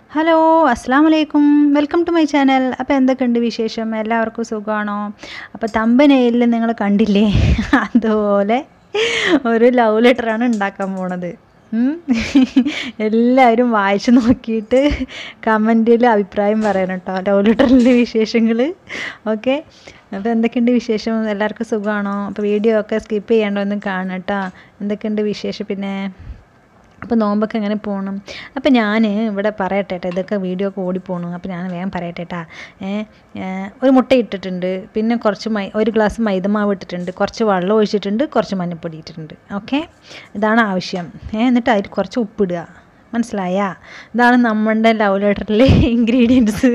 Hello അസ്സാം വലൈക്കും welcome to my channel അപ്പോൾ എന്തൊക്കെയുണ്ട് വിശേഷം എല്ലാവർക്കും സുഖമാണോ അപ്പോൾ തമ്പനയിൽ നിങ്ങൾ കണ്ടില്ലേ അതുപോലെ ഒരു ലവ് ലെറ്ററാണ് ഉണ്ടാക്കാൻ പോണത് ഉം. എല്ലാവരും വായിച്ചു നോക്കിയിട്ട് കമൻറ്റിൽ അഭിപ്രായം പറയണം കേട്ടോ ലവ് ലെറ്ററിലെ വിശേഷങ്ങൾ ഓക്കെ അപ്പോൾ എന്തൊക്കെയുണ്ട് വിശേഷം എല്ലാവർക്കും സുഖമാണോ അപ്പോൾ വീഡിയോ ഒക്കെ സ്കിപ്പ് ചെയ്യേണ്ടതൊന്നും കാണാം കേട്ടോ എന്തൊക്കെയുണ്ട് വിശേഷം പിന്നെ അപ്പോൾ നോമ്പൊക്കെ എങ്ങനെ പോകണം അപ്പോൾ ഞാൻ ഇവിടെ പറയട്ടെ ട്ടോ, ഇതൊക്കെ വീഡിയോ ഒക്കെ ഓടിപ്പോണു അപ്പോൾ ഞാൻ വേഗം പറയട്ടെ ട്ടാ ഏ ഏ, ഒരു മുട്ട ഇട്ടിട്ടുണ്ട് പിന്നെ കുറച്ച് മൈ ഒരു ഗ്ലാസ് മൈദമാവ് ഇട്ടിട്ടുണ്ട് കുറച്ച് വെള്ളം ഒഴിച്ചിട്ടുണ്ട് കുറച്ച് മഞ്ഞൾപ്പൊടി ഇട്ടിട്ടുണ്ട് ഓക്കെ ഇതാണ് ആവശ്യം ഏ എന്നിട്ട് അതിൽ കുറച്ച് ഉപ്പിടുക മനസ്സിലായ ഇതാണ് നമ്മുടെ ലവ് ലെറ്ററിലെ ഇൻഗ്രീഡിയൻസ്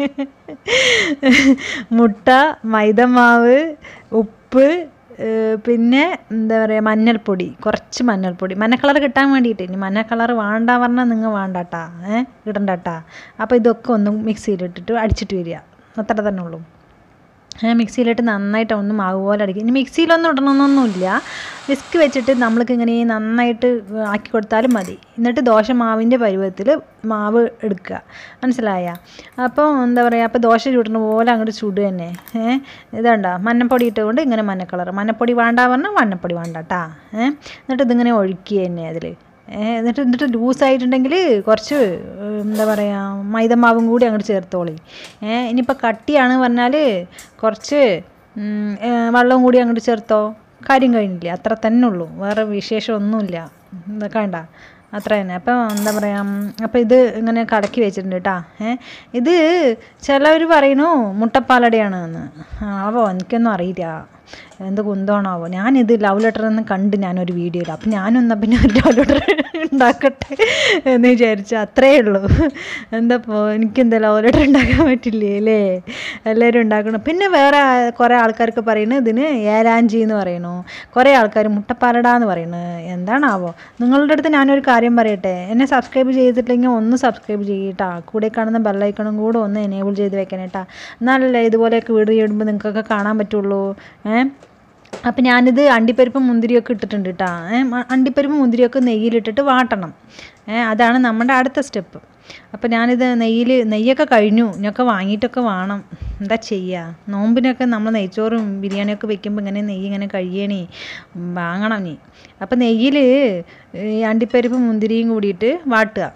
മുട്ട മൈദമാവ് ഉപ്പ് ഏഹ് പിന്നെ എന്താ പറയുക മഞ്ഞൾപ്പൊടി കുറച്ച് മഞ്ഞൾപ്പൊടി മഞ്ഞ കളർ കിട്ടാൻ വേണ്ടിയിട്ട് ഇനി മഞ്ഞ കളർ വേണ്ട പറഞ്ഞാൽ നിങ്ങൾ വേണ്ടാട്ടാ ഏഹ് ഇടണ്ടാട്ടാ അപ്പോൾ ഇതൊക്കെ ഒന്ന് മിക്സിയിലിട്ടിട്ട് അടിച്ചിട്ട് വരിക അത്ര തന്നെ ഉള്ളൂ ഏഹ് മിക്സിയിലിട്ട് നന്നായിട്ട് ഒന്ന് മാവ് പോലെ അടിക്കുക ഇനി മിക്സിയിലൊന്നും ഇടണമെന്നൊന്നുമില്ല വിസ്ക് വെച്ചിട്ട് നമ്മൾക്ക് ഇങ്ങനെ നന്നായിട്ട് ആക്കി കൊടുത്താലും മതി എന്നിട്ട് ദോശ മാവിൻ്റെ പരുവത്തിൽ മാവ് എടുക്കുക മനസ്സിലായ അപ്പോൾ എന്താ പറയുക അപ്പോൾ ദോശ ചുടുന്ന പോലെ അങ്ങോട്ട് ചുടുക തന്നെ ഏഹ് ഇതുണ്ടോ മഞ്ഞപ്പൊടി ഇട്ടുകൊണ്ട് ഇങ്ങനെ മഞ്ഞ കളർ മഞ്ഞപ്പൊടി വേണ്ട പറഞ്ഞാൽ മഞ്ഞപ്പൊടി വേണ്ട കേട്ടാ ഏഹ് എന്നിട്ട് ഇതിങ്ങനെ ഒഴിക്കുക തന്നെ അതിൽ എന്നിട്ട് എന്നിട്ട് ലൂസായിട്ടുണ്ടെങ്കിൽ കുറച്ച് ഏഹ്, എന്താ പറയുക മൈദമാവും കൂടി അങ്ങോട്ട് ചേർത്തോളി ഏഹ് ഇനിയിപ്പോൾ കട്ടിയാണ് പറഞ്ഞാൽ കുറച്ച് ഉം, ഏഹ്, വെള്ളവും കൂടി അങ്ങോട്ട് ചേർത്തോ കാര്യം കഴിഞ്ഞില്ലേ അത്ര തന്നെ ഉള്ളൂ വേറെ വിശേഷമൊന്നുമില്ല ഇതൊക്കെ വേണ്ട അത്ര തന്നെ അപ്പം എന്താ പറയുക അപ്പോൾ ഇത് ഇങ്ങനെ കടക്കി വെച്ചിട്ടുണ്ട് കേട്ടോ ഏഹ് ഇത് ചിലവർ പറയുന്നു മുട്ടപ്പാലടയാണ് എന്ന് ആവോ എനിക്കൊന്നും അറിയില്ല എന്ത് കുന്തമാണാവോ ഞാനിത് ലവ് ലെറ്റർ എന്ന് കണ്ട് ഞാനൊരു വീഡിയോയിൽ അപ്പം ഞാനും എന്നാൽ പിന്നെ ഒരു ലവ് ലെറ്റർ ഉണ്ടാക്കട്ടെ എന്ന് വിചാരിച്ചു അത്രേ ഉള്ളൂ എന്താ ഇപ്പോൾ എനിക്കെന്താ ലവ് ലെറ്റർ ഉണ്ടാക്കാൻ പറ്റില്ലേ അല്ലേ എല്ലാവരും ഉണ്ടാക്കണം പിന്നെ വേറെ കുറേ ആൾക്കാർക്ക് പറയുന്നത് ഇതിന് ഏലാഞ്ചി എന്ന് പറയുന്നു കുറേ ആൾക്കാർ മുട്ടപ്പാലട എന്ന് പറയുന്നു എന്താണാവോ നിങ്ങളുടെ അടുത്ത് ഞാനൊരു കാര്യം പറയട്ടെ എന്നെ സബ്സ്ക്രൈബ് ചെയ്തിട്ടില്ലെങ്കിൽ ഒന്ന് സബ്സ്ക്രൈബ് ചെയ്യട്ടാ കൂടെ കാണുന്ന ബെല്ലൈക്കണും കൂടെ ഒന്ന് എനേബിൾ ചെയ്ത് വെക്കണേട്ടാ എന്നാലല്ലേ ഇതുപോലെയൊക്കെ വീഡിയോ ഇടുമ്പോൾ നിങ്ങൾക്കൊക്കെ കാണാൻ പറ്റുള്ളൂ ഏഹ് അപ്പം ഞാനിത് അണ്ടിപ്പരിപ്പ് മുന്തിരിയൊക്കെ ഇട്ടിട്ടുണ്ട് കേട്ടോ അണ്ടിപ്പരിപ്പ് മുന്തിരിയൊക്കെ നെയ്യിലിട്ടിട്ട് വാട്ടണം ഏ അതാണ് നമ്മുടെ അടുത്ത സ്റ്റെപ്പ് അപ്പോൾ ഞാനിത് നെയ്യിൽ നെയ്യൊക്കെ കഴിഞ്ഞു ഇനിയൊക്കെ വാങ്ങിയിട്ടൊക്കെ വേണം എന്താ ചെയ്യുക നോമ്പിനൊക്കെ നമ്മൾ നെയ്ച്ചോറും ബിരിയാണിയൊക്കെ വെക്കുമ്പോൾ ഇങ്ങനെ നെയ്യ് ഇങ്ങനെ കഴിയണേ വാങ്ങണം നീ അപ്പോൾ നെയ്യിൽ ഈ അണ്ടിപ്പരിപ്പ് മുന്തിരിയും കൂടിയിട്ട് വാട്ടുക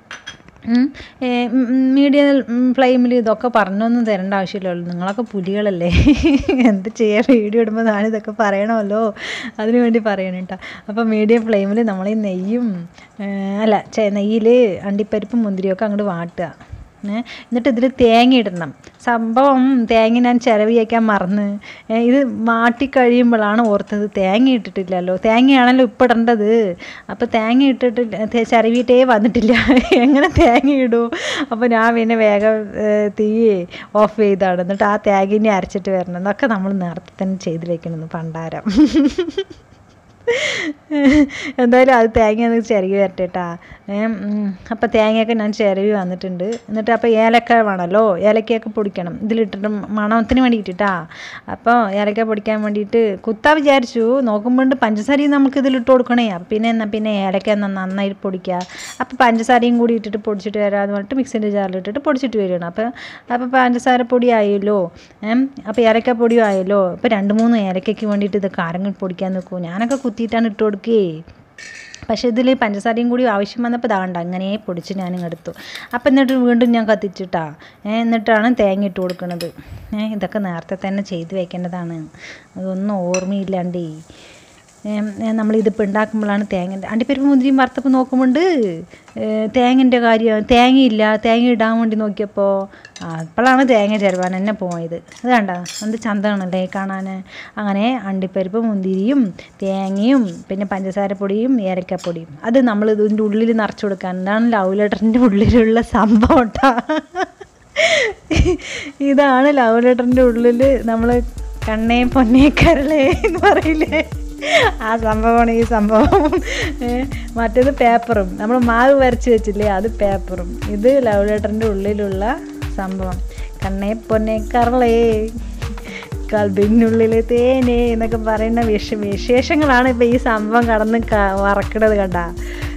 മീഡിയം ഫ്ലെയിമിൽ ഇതൊക്കെ പറഞ്ഞൊന്നും തരേണ്ട ആവശ്യമില്ലല്ലോ നിങ്ങളൊക്കെ പുലികളല്ലേ എന്ത് ചെയ്യാൻ വീഡിയോ ഇടുമ്പോൾ ഞാനിതൊക്കെ പറയണമല്ലോ അതിനു വേണ്ടി പറയണം കേട്ടോ അപ്പോൾ മീഡിയം ഫ്ലെയിമിൽ നമ്മൾ ഈ നെയ്യും ഏ, അല്ല ചെ നെയ്യിൽ അണ്ടിപ്പരിപ്പും മുന്തിരിയൊക്കെ അങ്ങോട്ട് വാട്ടുക ഏ, എന്നിട്ട് ഇതിൽ തേങ്ങ ഇടണം സംഭവം തേങ്ങ ഞാൻ ചിരവി വയ്ക്കാൻ മറന്ന് ഏ, ഇത് മാട്ടി കഴിയുമ്പോഴാണ് ഓർത്തത് തേങ്ങ ഇട്ടിട്ടില്ലല്ലോ തേങ്ങയാണല്ലോ ഇപ്പം ഇടേണ്ടത് അപ്പോൾ തേങ്ങ ഇട്ടിട്ട് തെ- ചിരവിയിട്ടേ വന്നിട്ടില്ല എങ്ങനെ തേങ്ങ ഇടൂ അപ്പോൾ ഞാൻ പിന്നെ വേഗം ഏ, തീ ഓഫ് ചെയ്താണ് എന്നിട്ട് ആ തേങ്ങനെ അരച്ചിട്ട് വരണം എന്നൊക്കെ നമ്മൾ നേരത്തെ തന്നെ ചെയ്ത് വെക്കണമെന്ന് പണ്ടാരം എന്തായാലും അത് തേങ്ങ ഒന്ന് ചിരകി വരട്ടെ കേട്ടാ അപ്പോൾ തേങ്ങയൊക്കെ ഞാൻ ചിരവി വന്നിട്ടുണ്ട് എന്നിട്ട് അപ്പോൾ ഏലക്ക വേണമല്ലോ ഏലക്കയൊക്കെ പൊടിക്കണം ഇതിലിട്ടിട്ട് മണത്തിന് വേണ്ടിയിട്ടാ അപ്പോൾ ഏലക്ക പൊടിക്കാൻ വേണ്ടിയിട്ട് കുത്താ വിചാരിച്ചു നോക്കുമ്പോൾ പഞ്ചസാരയും നമുക്ക് ഇതിലിട്ട് കൊടുക്കണേ അപ്പം പിന്നെ എന്നാൽ പിന്നെ ഏലക്ക ന- നന്നായിട്ട് പൊടിക്കുക അപ്പോൾ പഞ്ചസാരയും കൂടി ഇട്ടിട്ട് പൊടിച്ചിട്ട് വരാമെന്ന് പറഞ്ഞിട്ട് മിക്സിൻ്റെ ജാറിലിട്ടിട്ട് പൊടിച്ചിട്ട് വരികയാണ് അപ്പോൾ അപ്പോൾ പഞ്ചസാര പൊടി ആയല്ലോ ഏം, അപ്പോൾ ഏലക്ക പൊടിയും ആയല്ലോ ഇപ്പോൾ രണ്ട് മൂന്ന് ഏലക്കയ്ക്ക് വേണ്ടിയിട്ട് ഇത് കാരങ്ങൾ പൊടിക്കാൻ നിൽക്കൂ ഞാനൊക്കെ കുത്തിയിട്ടാണ് ഇട്ട് കൊടുക്കേ പക്ഷേ ഇതിൽ പഞ്ചസാരയും കൂടി ആവശ്യം വന്നപ്പോൾ ഇതാണ്ട് അങ്ങനെ പൊടിച്ച് ഞാൻ എടുത്തു അപ്പം എന്നിട്ട് വീണ്ടും ഞാൻ കത്തിച്ചിട്ടാ ഏ, എന്നിട്ടാണ് തേങ്ങ ഇട്ട് കൊടുക്കുന്നത് ഏ, ഇതൊക്കെ നേരത്തെ തന്നെ ചെയ്ത് വെക്കേണ്ടതാണ് അതൊന്നും ഓർമ്മയില്ലാണ്ടേ നമ്മളിതിപ്പോൾ ഉണ്ടാക്കുമ്പോഴാണ് തേങ്ങ അണ്ടിപ്പരിപ്പ് മുന്തിരിയും വറുത്തപ്പോൾ നോക്കുമ്പോണ്ട് തേങ്ങൻ്റെ കാര്യം തേങ്ങയില്ല തേങ്ങ ഇടാൻ വേണ്ടി നോക്കിയപ്പോൾ അപ്പോഴാണ് തേങ്ങ ചിരവാൻ എന്നെ പോയത് അത് കണ്ട എന്ത് ചന്തമാണല്ലേ കാണാൻ അങ്ങനെ അണ്ടിപ്പരിപ്പ് മുന്തിരിയും തേങ്ങയും പിന്നെ പഞ്ചസാരപ്പൊടിയും ഏലക്കപ്പൊടിയും അത് നമ്മൾ ഇതിൻ്റെ ഉള്ളിൽ നിറച്ച് കൊടുക്കാൻ എന്താണ് ലവ് ലെറ്ററിൻ്റെ ഉള്ളിലുള്ള സംഭവം ട്ടാ. ഇതാണ് ലവ് ലെറ്ററിൻ്റെ ഉള്ളിൽ നമ്മൾ കണ്ണേ പൊന്നേ കരളേ എന്ന് പറയില്ലേ ആ സംഭവമാണ് ഈ സംഭവം ഏ, മറ്റേത് പേപ്പറും നമ്മൾ മാവ് വരച്ച് വെച്ചില്ലേ അത് പേപ്പറും ഇത് ലവ് ലെറ്ററിൻ്റെ ഉള്ളിലുള്ള സംഭവം കണ്ണേ പൊന്നേ കരളേ കൽബിനുള്ളിൽ തേനേ എന്നൊക്കെ പറയുന്ന വിശ വിശേഷങ്ങളാണ് ഇപ്പോൾ ഈ സംഭവം കടന്ന് ക- വറക്കണത് കണ്ട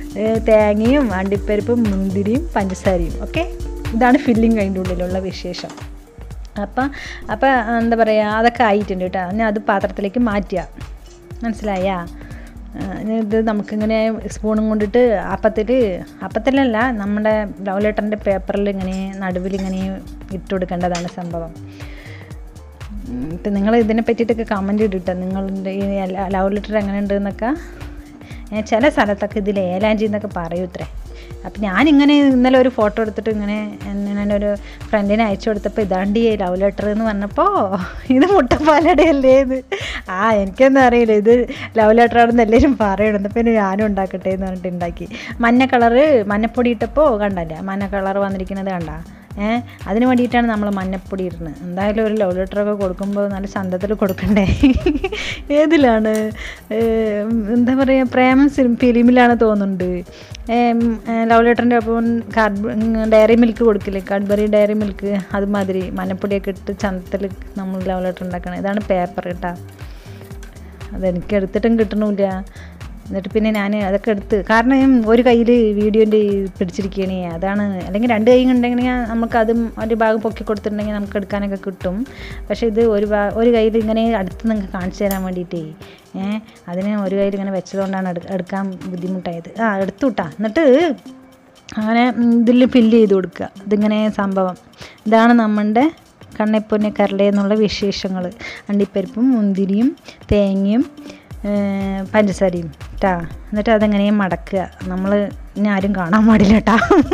ഏ, തേങ്ങയും അണ്ടിപ്പരിപ്പും മുന്തിരിയും പഞ്ചസാരയും ഓക്കെ ഇതാണ് ഫില്ലിങ് അതിൻ്റെ ഉള്ളിലുള്ള വിശേഷം അപ്പം അപ്പം എന്താ പറയുക അതൊക്കെ ആയിട്ടുണ്ട് കേട്ടോ ഞാൻ അത് പാത്രത്തിലേക്ക് മാറ്റുക മനസ്സിലായാ ആ, ഇനി ഇത് നമുക്കിങ്ങനെ സ്പൂണും കൊണ്ടിട്ട് അപ്പത്തിൽ അപ്പത്തിലല്ല നമ്മുടെ ലവ് ലെറ്ററിൻ്റെ പേപ്പറിൽ ഇങ്ങനെ നടുവിൽ ഇങ്ങനെ ഇട്ട് കൊടുക്കേണ്ടതാണ് സംഭവം ഉം, ഇപ്പം നിങ്ങൾ ഇതിനെ പറ്റിയിട്ടൊക്കെ കമൻറ്റ് ഇട്ടിട്ട് നിങ്ങളുടെ ഈ ലവ് ലെറ്റർ എങ്ങനെ ഉണ്ട് എന്നൊക്കെ ഏ, ചില സ്ഥലത്തൊക്കെ ഇതിൽ ഏലാഞ്ചി എന്നൊക്കെ പറയൂ ഇത്രേ അപ്പം ഞാനിങ്ങനെ ഇന്നലെ ഒരു ഫോട്ടോ എടുത്തിട്ട് ഇങ്ങനെ ഞാൻ ഒരു ഫ്രണ്ടിനെ അയച്ചു കൊടുത്തപ്പോൾ ഇതാണ്ട് ഈ ലവ് ലെറ്റർ എന്ന് പറഞ്ഞപ്പോൾ ഇത് മുട്ടപ്പാലയുടെ അല്ലേ ഇത് ആ എനിക്കൊന്നും അറിയില്ല ഇത് ലവ് ലെറ്റർ ആണെന്ന് എല്ലാവരും പറയണം പിന്നെ ഞാനും ഉണ്ടാക്കട്ടെ എന്ന് പറഞ്ഞിട്ട് ഉണ്ടാക്കി മഞ്ഞ കളറ് മഞ്ഞപ്പൊടി ഇട്ടപ്പോൾ കണ്ടല്ലേ മഞ്ഞ കളർ വന്നിരിക്കുന്നത് കണ്ട ഏഹ് അതിന് വേണ്ടിയിട്ടാണ് നമ്മൾ മഞ്ഞപ്പൊടി ഇടുന്നത് എന്തായാലും ഒരു ലവ് ലെറ്ററൊക്കെ കൊടുക്കുമ്പോൾ നല്ല ചന്തത്തിൽ കൊടുക്കണ്ടേ ഏതിലാണ് ഏഹ് എന്താ പറയുക പ്രേമം സിനിമ ഫിലിമിലാണ് തോന്നുന്നുണ്ട് ലവ് ലെറ്ററിൻ്റെ ഒപ്പം കാഡ് ഡയറി മിൽക്ക് കൊടുക്കില്ലേ കാഡ്ബറി ഡയറി മിൽക്ക് അതുമാതിരി മഞ്ഞപ്പൊടിയൊക്കെ ഇട്ട് ചന്തത്തിൽ നമ്മൾ ലവ് ലെറ്റർ ഉണ്ടാക്കണം ഇതാണ് പേപ്പർ കേട്ടോ അതെനിക്ക് എടുത്തിട്ടും കിട്ടണില്ല എന്നിട്ട് പിന്നെ ഞാൻ അതൊക്കെ എടുത്ത് കാരണം ഒരു കയ്യിൽ വീഡിയോൻ്റെ പിടിച്ചിരിക്കണേ അതാണ് അല്ലെങ്കിൽ രണ്ട് കൈ ഉണ്ടെങ്കിൽ നമുക്കതും ഒരു ഭാഗം പൊക്കി കൊടുത്തിട്ടുണ്ടെങ്കിൽ നമുക്ക് എടുക്കാനൊക്കെ കിട്ടും പക്ഷേ ഇത് ഒരു ഭാ ഒരു കയ്യിൽ ഇങ്ങനെ അടുത്ത് നിങ്ങൾക്ക് കാണിച്ചു തരാൻ വേണ്ടിയിട്ടേ ഏഹ് അതിന് ഒരു കയ്യിൽ ഇങ്ങനെ വെച്ചതുകൊണ്ടാണ് എടു എടുക്കാൻ ബുദ്ധിമുട്ടായത് ആ എടുത്തു വിട്ടാ എന്നിട്ട് അങ്ങനെ ഇതിൽ ഫില്ല് ചെയ്ത് കൊടുക്കുക ഇതിങ്ങനെ സംഭവം ഇതാണ് നമ്മളുടെ കണ്ണെപ്പൊന്നെ കരള എന്നുള്ള വിശേഷങ്ങൾ അണ്ടിപ്പരിപ്പും മുന്തിരിയും തേങ്ങയും ഏർ പഞ്ചസാരയും ട്ടാ എന്നിട്ട് അതെങ്ങനെ മടക്കുക നമ്മൾ ഇനി ആരും കാണാൻ പാടില്ല കേട്ടാ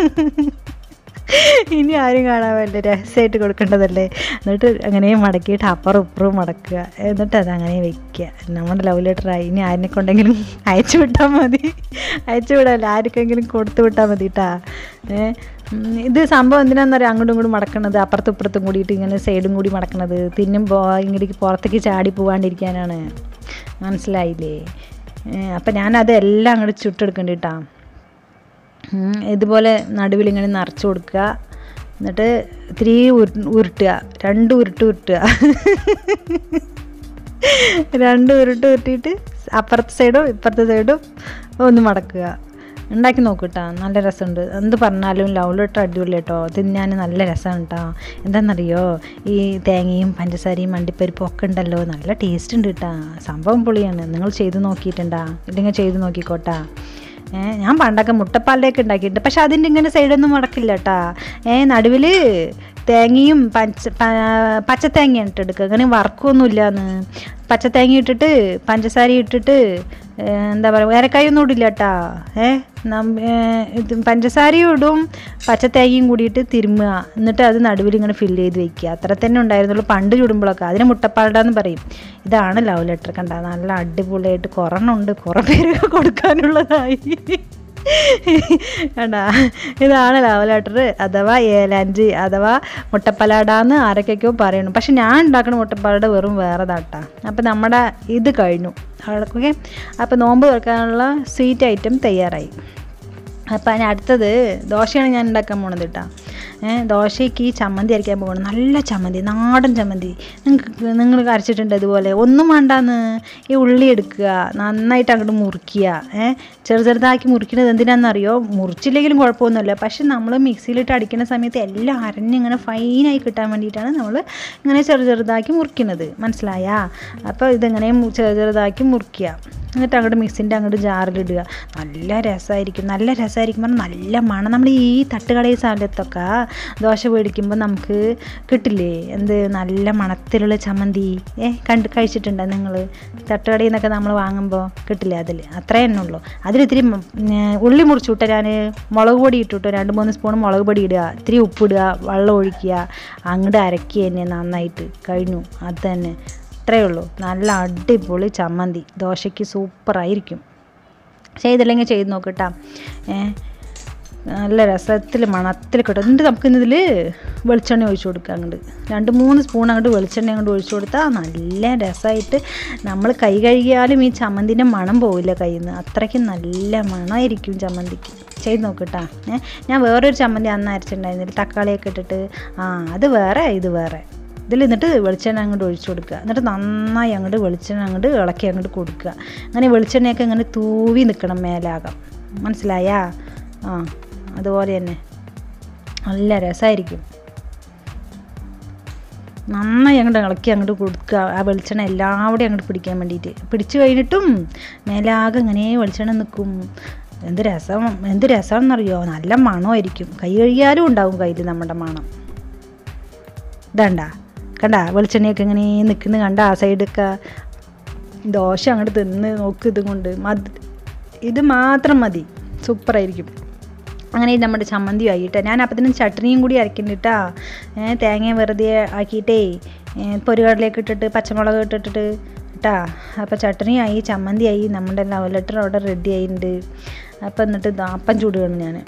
ഇനി ആരും കാണാൻ പാടില്ല രഹസ്യമായിട്ട് കൊടുക്കേണ്ടതല്ലേ എന്നിട്ട് അങ്ങനെ മടക്കിയിട്ട് അപ്പുറം ഇപ്പുറവും മടക്കുക എന്നിട്ട് അത് അങ്ങനെ വെക്കുക നമ്മുടെ ലവ് ലെറ്ററായി ഇനി ആരിനെ കൊണ്ടെങ്കിലും അയച്ചു വിട്ടാൽ മതി അയച്ചു വിടാല്ല ആർക്കെങ്കിലും കൊടുത്തു വിട്ടാൽ മതി കേട്ടാ ഏ ഉം, ഇത് സംഭവം എന്തിനാണെന്നറിയാം അങ്ങോട്ടും ഇങ്ങോട്ടും മടക്കണത് അപ്പുറത്തും ഇപ്പുറത്തും കൂടിയിട്ട് ഇങ്ങനെ സൈഡും കൂടി മടക്കണത് തിന്നുമ്പോൾ ഇങ്ങോട്ടേക്ക് പുറത്തേക്ക് ചാടി പോവാണ്ടിരിക്കാനാണ് മനസ്സിലായില്ലേ അപ്പം ഞാനത് എല്ലാം അങ്ങോട്ട് ചുട്ടെടുക്കണ്ട കേട്ടാ ഉം, ഇതുപോലെ നടുവിൽ ഇങ്ങനെ നിറച്ച് കൊടുക്കുക എന്നിട്ട് ഇത്തിരി ഉരു ഉരുട്ടുക രണ്ട് ഉരുട്ട് ഉരുട്ടുക രണ്ട് ഉരുട്ട് ഉരുട്ടിയിട്ട് അപ്പുറത്തെ സൈഡും ഇപ്പുറത്തെ സൈഡും ഒന്ന് മടക്കുക ഉണ്ടാക്കി നോക്കൂ കേട്ടോ നല്ല രസമുണ്ട് എന്ത് പറഞ്ഞാലും ലവ് ലെറ്റർ അടിപൊളി കേട്ടോ തിന്നാൻ നല്ല രസമാണ് കേട്ടോ എന്താണെന്നറിയോ ഈ തേങ്ങയും പഞ്ചസാരയും അണ്ടിപ്പരിപ്പും ഒക്കെ ഉണ്ടല്ലോ നല്ല ടേസ്റ്റ് ഉണ്ട് കേട്ടോ സംഭവം പൊളിയാണ് നിങ്ങൾ ചെയ്ത് നോക്കിയിട്ടുണ്ടാ ഇല്ലെങ്കിൽ ചെയ്ത് നോക്കിക്കോട്ടാ ഏ ഞാൻ പണ്ടൊക്കെ മുട്ടപ്പാലിലേക്ക് ഉണ്ടാക്കിയിട്ടുണ്ട് പക്ഷെ അതിൻ്റെ ഇങ്ങനെ സൈഡൊന്നും മുടക്കില്ല കേട്ടാ ഏ നടുവിൽ തേങ്ങയും പച്ച പ- പച്ചത്തേങ്ങയാണ് ഇട്ട് എടുക്കുക അങ്ങനെ വറക്കൊന്നുമില്ല എന്ന് പച്ചത്തേങ്ങ ഇട്ടിട്ട് പഞ്ചസാര ഇട്ടിട്ട് ഏ, എന്താ പറയുക ഏലക്കായൊന്നും ഇടില്ല കേട്ടാ ഏ നം ഏ, ഇത് പഞ്ചസാരയും ഇടും പച്ചത്തേങ്ങയും കൂടിയിട്ട് തിരുമ്മുക എന്നിട്ട് അത് നടുവിൽ ഇങ്ങനെ ഫില്ല് ചെയ്ത് വെക്കുക അത്ര തന്നെ ഉണ്ടായിരുന്നുള്ളൂ പണ്ട് ചുടുമ്പോഴൊക്കെ അതിന് മുട്ടപ്പാലടാന്ന് പറയും ഇതാണ് ലവ് ലെറ്റർ കണ്ട നല്ല അടിപൊളിയായിട്ട് കുറെണ്ണമുണ്ട് കുറേ പേര് കൊടുക്കാനുള്ളതായി കണ്ടാ ഇതാണ് ലവ് ലെറ്റർ അഥവാ ഏലാഞ്ചി അഥവാ മുട്ടപ്പലാടാന്ന് ആരൊക്കെയൊക്കെയോ പറയണു പക്ഷെ ഞാൻ ഉണ്ടാക്കുന്ന മുട്ടപ്പാലട വെറും വേറെതാട്ടാ അപ്പം നമ്മുടെ ഇത് കഴിഞ്ഞു ഓക്കെ അപ്പം നോമ്പ് തുറക്കാനുള്ള സ്വീറ്റ് ഐറ്റം തയ്യാറായി അപ്പം അതിന് അടുത്തത് ദോശയാണ് ഞാൻ ഉണ്ടാക്കാൻ പോണത് കേട്ടോ ഏഹ് ദോശയ്ക്ക് ഈ ചമ്മന്തി അരയ്ക്കാൻ പോകണം നല്ല ചമ്മന്തി നാടൻ ചമ്മന്തി നിങ്ങൾക്ക് നിങ്ങൾ അരച്ചിട്ടുണ്ട് ഇതുപോലെ ഒന്നും വേണ്ടാന്ന് ഈ ഉള്ളി എടുക്കുക നന്നായിട്ട് അങ്ങോട്ട് മുറിക്കുക ഏഹ് ചെറു ചെറുതാക്കി മുറിക്കുന്നത് എന്തിനാണെന്നറിയോ മുറിച്ചില്ലെങ്കിലും കുഴപ്പമൊന്നുമില്ല പക്ഷെ നമ്മൾ മിക്സിയിലിട്ട് അടിക്കുന്ന സമയത്ത് എല്ലാം അരഞ്ഞിങ്ങനെ ഫൈനായി കിട്ടാൻ വേണ്ടിയിട്ടാണ് നമ്മൾ ഇങ്ങനെ ചെറു ചെറുതാക്കി മുറിക്കുന്നത് മനസ്സിലായാ അപ്പോൾ ഇതിങ്ങനെ മു- ചെറു ചെറുതാക്കി മുറിക്കുക എന്നിട്ട് അങ്ങോട്ട് മിക്സിൻ്റെ അങ്ങോട്ട് ജാറിലിടുക നല്ല രസമായിരിക്കും നല്ല രസമായിരിക്കും പറഞ്ഞാൽ നല്ല മണം നമ്മൾ ഈ തട്ടുകടയിൽ സ്ഥലത്തൊക്കെ ദോശ മേടിക്കുമ്പോൾ നമുക്ക് കിട്ടില്ലേ എന്ത് നല്ല മണത്തിലുള്ള ചമ്മന്തി ഏ കണ്ട് കഴിച്ചിട്ടുണ്ടോ നിങ്ങൾ തട്ടുകടയിൽ നിന്നൊക്കെ നമ്മൾ വാങ്ങുമ്പോൾ കിട്ടില്ലേ അതിൽ അത്രേ തന്നെ ഉള്ളൂ അതിലിത്തിരി മ- ഏ, ഉള്ളി മുറിച്ചു വിട്ടാൽ ഞാൻ മുളക് പൊടി ഇട്ടിട്ട് രണ്ട് മൂന്ന് സ്പൂൺ മുളക് പൊടി ഇടുക ഇത്തിരി ഉപ്പിടുക വെള്ളം ഒഴിക്കുക അങ്ങോട്ട് അരക്കുക തന്നെ നന്നായിട്ട് കഴിഞ്ഞു അത് തന്നെ അത്രയേ ഉള്ളൂ നല്ല അടിപൊളി ചമ്മന്തി ദോശയ്ക്ക് സൂപ്പറായിരിക്കും ചെയ്തില്ലെങ്കിൽ ചെയ്ത് നോക്കട്ടാ ഏ നല്ല രസത്തിൽ മണത്തിൽ കിട്ടും എന്നിട്ട് നമുക്ക് ഇതിൽ വെളിച്ചെണ്ണ ഒഴിച്ചു കൊടുക്കുക അങ്ങോട്ട് രണ്ട് മൂന്ന് സ്പൂൺ അങ്ങോട്ട് വെളിച്ചെണ്ണ അങ്ങോട്ട് ഒഴിച്ചു കൊടുത്താൽ നല്ല രസമായിട്ട് നമ്മൾ കൈ കഴുകിയാലും ഈ ചമ്മന്തിൻ്റെ മണം പോവില്ല കയ്യിൽ നിന്ന് അത്രയ്ക്ക് നല്ല മണമായിരിക്കും ചമ്മന്തിക്ക് ചെയ്ത് നോക്കട്ടാ ഏ ഞാൻ വേറൊരു ചമ്മന്തി അന്ന് അരച്ചിട്ടുണ്ടായിരുന്നില്ല തക്കാളിയൊക്കെ ഇട്ടിട്ട് ആ അത് വേറെ ഇത് വേറെ ഇതിൽ എന്നിട്ട് വെളിച്ചെണ്ണ അങ്ങോട്ട് ഒഴിച്ചു കൊടുക്കുക എന്നിട്ട് നന്നായി അങ്ങോട്ട് വെളിച്ചെണ്ണ അങ്ങോട്ട് ഇളക്കി അങ്ങോട്ട് കൊടുക്കുക അങ്ങനെ വെളിച്ചെണ്ണയൊക്കെ ഇങ്ങനെ തൂവി നിൽക്കണം മേലാകം മനസ്സിലായാ ആ അതുപോലെ തന്നെ നല്ല രസമായിരിക്കും നന്നായി അങ്ങോട്ട് ഇളക്കി അങ്ങോട്ട് കൊടുക്കുക ആ വെളിച്ചെണ്ണ എല്ലാവിടെയും അങ്ങോട്ട് പിടിക്കാൻ വേണ്ടിയിട്ട് പിടിച്ചു കഴിഞ്ഞിട്ടും മേലാകെ ഇങ്ങനെ വെളിച്ചെണ്ണ നിൽക്കും എന്ത് രസം എന്ത് രസമാണെന്നറിയോ നല്ല മണമായിരിക്കും കൈ കഴുകിയാലും ഉണ്ടാവും കയ്യിൽ നമ്മുടെ മണം ഇതണ്ട കണ്ട വെളിച്ചെണ്ണയൊക്കെ ഇങ്ങനെ നിൽക്കുന്ന കണ്ട ആ സൈഡൊക്കെ ദോശ അങ്ങോട്ട് തിന്ന് നോക്ക് ഇത് കൊണ്ട് മതി ഇത് മാത്രം മതി സൂപ്പറായിരിക്കും അങ്ങനെ ഇത് നമ്മുടെ ചമ്മന്തി ആയിട്ടാ ഞാൻ അപ്പത്തിനും ചട്നിയും കൂടി അരക്കുന്നുണ്ട് കേട്ടാ തേങ്ങ വെറുതെ ആക്കിയിട്ടേ പൊരുകടലേക്ക് ഇട്ടിട്ട് പച്ചമുളക് ഇട്ടിട്ടിട്ട് കേട്ടാ അപ്പോൾ ചട്നിയായി ചമ്മന്തിയായി നമ്മുടെ ലവ് ലെറ്റർ അവിടെ റെഡി ആയിട്ടുണ്ട് അപ്പോൾ എന്നിട്ട് ദാ അപ്പം ചൂടുകയാണ് ഞാൻ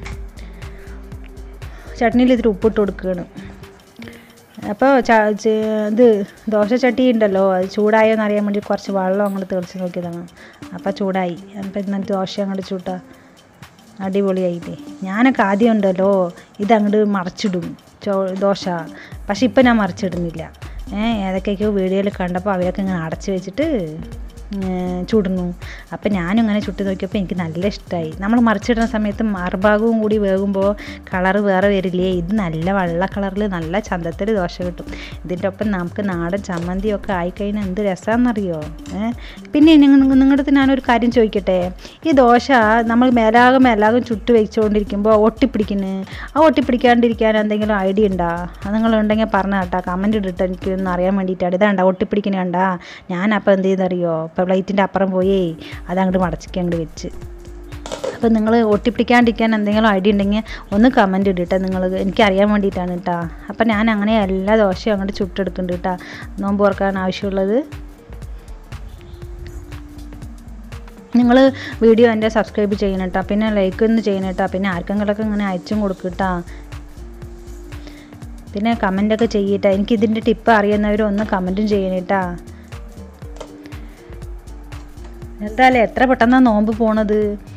ചട്നിയിൽ ഇത്തിരി ഉപ്പിട്ട് കൊടുക്കുകയാണ് അപ്പോൾ ച ചെ- ഇത് ദോശ ചട്ടി ഉണ്ടല്ലോ അത് ചൂടായോ എന്ന് അറിയാൻ വേണ്ടി കുറച്ച് വെള്ളം അങ്ങോട്ട് തെളിച്ച് നോക്കിയതാണ് അപ്പോൾ ചൂടായി അപ്പോൾ എന്നിട്ട് ദോശ അങ്ങോട്ട് ചൂട്ടാ അടിപൊളിയായില്ലേ ഞാനൊക്കെ ആദ്യം ഉണ്ടല്ലോ ഇതങ്ങോട്ട് മറിച്ചിടും ചോ ദോശ പക്ഷെ ഇപ്പം ഞാൻ മറിച്ചിടുന്നില്ല ഏഹ് ഏതൊക്കെയൊക്കെയോ വീഡിയോയിൽ കണ്ടപ്പോൾ അവരൊക്കെ ഇങ്ങനെ അടച്ച് വെച്ചിട്ട് ഏഹ് ചുടുന്നു അപ്പം ഞാനും ഇങ്ങനെ ചുട്ട് നോക്കിയപ്പോൾ എനിക്ക് നല്ല ഇഷ്ടമായി നമ്മൾ മറിച്ചിടുന്ന സമയത്ത് മറുഭാഗവും കൂടി വേകുമ്പോൾ കളറ് വേറെ വരില്ലേ ഇത് നല്ല വെള്ള കളറിൽ നല്ല ചന്തത്തിൽ ദോശ കിട്ടും ഇതിൻ്റെ ഒപ്പം നമുക്ക് നാടൻ ചമ്മന്തിയൊക്കെ ആയിക്കഴിഞ്ഞാൽ എന്ത് രസമാണെന്നറിയോ ഏഹ് പിന്നെ നിങ്ങളുടെ അടുത്ത് ഞാനൊരു കാര്യം ചോദിക്കട്ടെ ഈ ദോശ നമ്മൾ മേലാകം മേലാകം ചുട്ട് വെച്ചുകൊണ്ടിരിക്കുമ്പോൾ ഒട്ടിപ്പിടിക്കുന്നു ആ ഒട്ടിപ്പിടിക്കാണ്ടിരിക്കാൻ എന്തെങ്കിലും ഐഡിയ ഉണ്ടോ അത് നിങ്ങളുണ്ടെങ്കിൽ പറഞ്ഞ കേട്ടോ കമൻറ്റ് ഇട്ടിട്ട് എനിക്ക് ഒന്ന് അറിയാൻ വേണ്ടിയിട്ടാണ് ഇതാണ്ട ഒട്ടിപ്പിടിക്കുന്ന കണ്ടാ ഞാൻ അപ്പോൾ എന്ത് ചെയ്തറിയോ ഇപ്പോൾ പ്ലേറ്റിൻ്റെ അപ്പുറം പോയേ അത് അങ്ങോട്ട് മടച്ചിക്ക് അങ്ങോട്ട് വെച്ച് അപ്പോൾ നിങ്ങൾ ഒട്ടിപ്പിടിക്കാണ്ടിരിക്കാൻ എന്തെങ്കിലും ഐഡിയ ഉണ്ടെങ്കിൽ ഒന്ന് കമൻറ്റ് ഇട്ടിട്ട് നിങ്ങൾ എനിക്ക് അറിയാൻ വേണ്ടിയിട്ടാണ് കേട്ടോ അപ്പോൾ ഞാൻ അങ്ങനെ എല്ലാ ദോശയും അങ്ങോട്ട് ചുട്ടെടുക്കുന്നുണ്ട് കേട്ടോ നോമ്പ് ഓർക്കാൻ ആവശ്യമുള്ളത് നിങ്ങൾ വീഡിയോ എൻ്റെ സബ്സ്ക്രൈബ് ചെയ്യണം കേട്ടോ പിന്നെ ലൈക്ക് ഒന്ന് ചെയ്യണം കേട്ടോ പിന്നെ ആർക്കെങ്കിലുമൊക്കെ ഇങ്ങനെ അയച്ചും കൊടുക്കും കേട്ടോ പിന്നെ കമൻ്റൊക്കെ ചെയ്യട്ടെ എനിക്ക് ഇതിൻ്റെ ടിപ്പ് അറിയുന്നവർ ഒന്ന് കമൻറ്റും ചെയ്യണം കേട്ടോ എന്തായാലും എത്ര പെട്ടെന്നാണ് നോമ്പ് പോണത്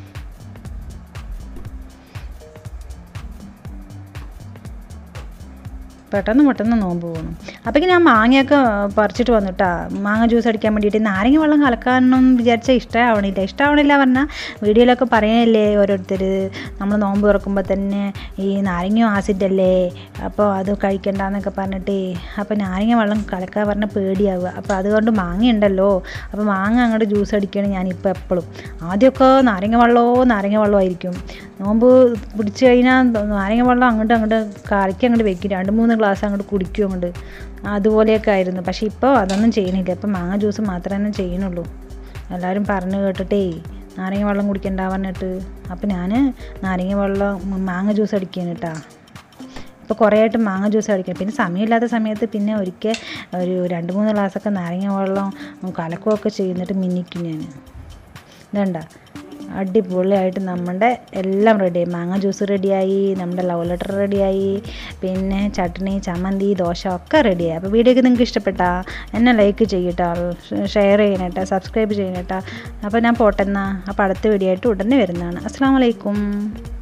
പെട്ടെന്ന് പെട്ടെന്ന് നോമ്പ് പോകണം അപ്പോഴേക്കും ഞാൻ മാങ്ങയൊക്കെ പറിച്ചിട്ട് വന്നിട്ടാ മാങ്ങ ജ്യൂസ് അടിക്കാൻ വേണ്ടിയിട്ട് നാരങ്ങ വെള്ളം കലക്കാനൊന്നും വിചാരിച്ചാൽ ഇഷ്ടമാവണില്ല ഇഷ്ടമാവണില്ല പറഞ്ഞാൽ വീഡിയോയിലൊക്കെ പറയണില്ലേ ഓരോരുത്തർ നമ്മൾ നോമ്പ് തുറക്കുമ്പോൾ തന്നെ ഈ നാരങ്ങ ആസിഡ് അല്ലേ അപ്പോൾ അത് കഴിക്കണ്ടെന്നൊക്കെ പറഞ്ഞിട്ട് അപ്പോൾ നാരങ്ങ വെള്ളം കലക്കാൻ പറഞ്ഞ പേടിയാവുക അപ്പോൾ അതുകൊണ്ട് മാങ്ങ ഉണ്ടല്ലോ അപ്പോൾ മാങ്ങ അങ്ങോട്ട് ജ്യൂസ് അടിക്കുകയാണ് ഞാനിപ്പോൾ എപ്പോഴും ആദ്യമൊക്കെ നാരങ്ങ വെള്ളമോ നാരങ്ങ വെള്ളമായിരിക്കും നോമ്പ് പിടിച്ച് കഴിഞ്ഞാൽ നാരങ്ങ വെള്ളം അങ്ങോട്ട് അങ്ങോട്ട് കറിക്ക് അങ്ങോട്ട് വെക്കും രണ്ട് മൂന്ന് ഗ്ലാസ് അങ്ങോട്ട് കുടിക്കും അങ്ങോട്ട് അതുപോലെയൊക്കെ ആയിരുന്നു പക്ഷേ ഇപ്പോൾ അതൊന്നും ചെയ്യണില്ല ഇപ്പം മാങ്ങ ജ്യൂസ് മാത്രമേ ചെയ്യണുള്ളൂ എല്ലാവരും പറഞ്ഞു കേട്ടിട്ടേ നാരങ്ങ വെള്ളം കുടിക്കണ്ട പറഞ്ഞിട്ട് അപ്പം ഞാൻ നാരങ്ങ വെള്ളം മാങ്ങ ജ്യൂസ് അടിക്കാൻ കേട്ടാ ഇപ്പോൾ കുറേ ആയിട്ട് മാങ്ങ ജ്യൂസ് അടിക്കണം പിന്നെ സമയമില്ലാത്ത സമയത്ത് പിന്നെ ഒരിക്കൽ ഒരു രണ്ട് മൂന്ന് ഗ്ലാസ്സൊക്കെ നാരങ്ങ വെള്ളം കലക്കുകയൊക്കെ ചെയ്യുന്നിട്ട് മിന്നിക്കും ഞാൻ ഇതണ്ട അടിപൊളിയായിട്ട് നമ്മുടെ എല്ലാം റെഡിയായി മാങ്ങ ജ്യൂസ് റെഡിയായി നമ്മുടെ ലവ് ലെറ്റർ റെഡിയായി പിന്നെ ചട്നി ചമ്മന്തി ദോശ ഒക്കെ റെഡിയായി അപ്പോൾ വീഡിയോ ഒക്കെ നിങ്ങൾക്ക് ഇഷ്ടപ്പെട്ടാ എന്നെ ലൈക്ക് ചെയ്യട്ടോ ഷെയർ ചെയ്യണേട്ടാ സബ്സ്ക്രൈബ് ചെയ്യണേട്ടാ അപ്പോൾ ഞാൻ പോട്ടെന്നാ അപ്പോൾ അടുത്ത വീഡിയോ ആയിട്ട് ഉടനെ വരുന്നതാണ് അസ്സാം വലൈക്കും